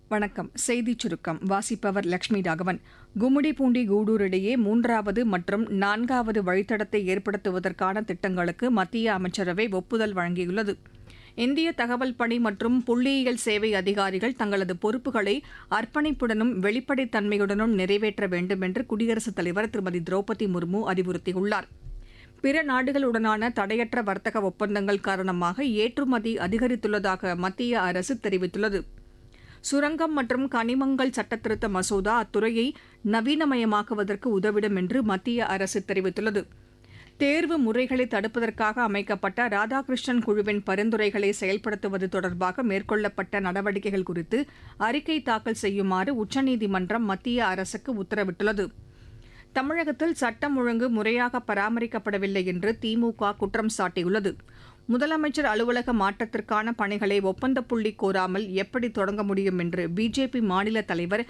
வணக்கம் செய்திச் சுருக்கம் வாசிப்பவர் லட்சுமி ராகவன் கும்மிடிப்பூண்டி கூடூர் இடையே மூன்றாவது மற்றும் நான்காவது வழித்தடத்தை ஏற்படுத்துவதற்கான திட்டங்களுக்கு மத்திய அமைச்சரவை ஒப்புதல் வழங்கியுள்ளது இந்திய தகவல் பணி மற்றும் புள்ளியியல் சேவை அதிகாரிகள் தங்களது பொறுப்புகளை அர்ப்பணிப்புடனும் வெளிப்படைத்தன்மையுடனும் நிறைவேற்ற வேண்டும் என்று குடியரசுத் தலைவர் திருமதி திரௌபதி முர்மு அறிவுறுத்தியுள்ளார் பிற நாடுகளுடனான தடையற்ற வர்த்தக ஒப்பந்தங்கள் காரணமாக ஏற்றுமதி அதிகரித்துள்ளதாக மத்திய அரசு தெரிவித்துள்ளது சுரங்கம் மற்றும் கனிமங்கள் சட்டத்திருத்த மசோதா அத்துறையை நவீனமயமாக்குவதற்கு உதவிடும் என்று மத்திய அரசு தெரிவித்துள்ளது தேர்வு முறைகளை தடுப்பதற்காக அமைக்கப்பட்ட ராதாகிருஷ்ணன் குழுவின் பரிந்துரைகளை செயல்படுத்துவது தொடர்பாக மேற்கொள்ளப்பட்ட நடவடிக்கைகள் குறித்து அறிக்கை தாக்கல் செய்யுமாறு உச்சநீதிமன்றம் மத்திய அரசுக்கு உத்தரவிட்டுள்ளது தமிழகத்தில் சட்டம் ஒழுங்கு முறையாக பராமரிக்கப்படவில்லை என்று திமுக குற்றம் சாட்டியுள்ளது முதலமைச்சர் அலுவலக மாற்றத்திற்கான பணிகளை ஒப்பந்த புள்ளி கோராமல் எப்படி தொடங்க முடியும் என்று பிஜேபி மாநில தலைவர்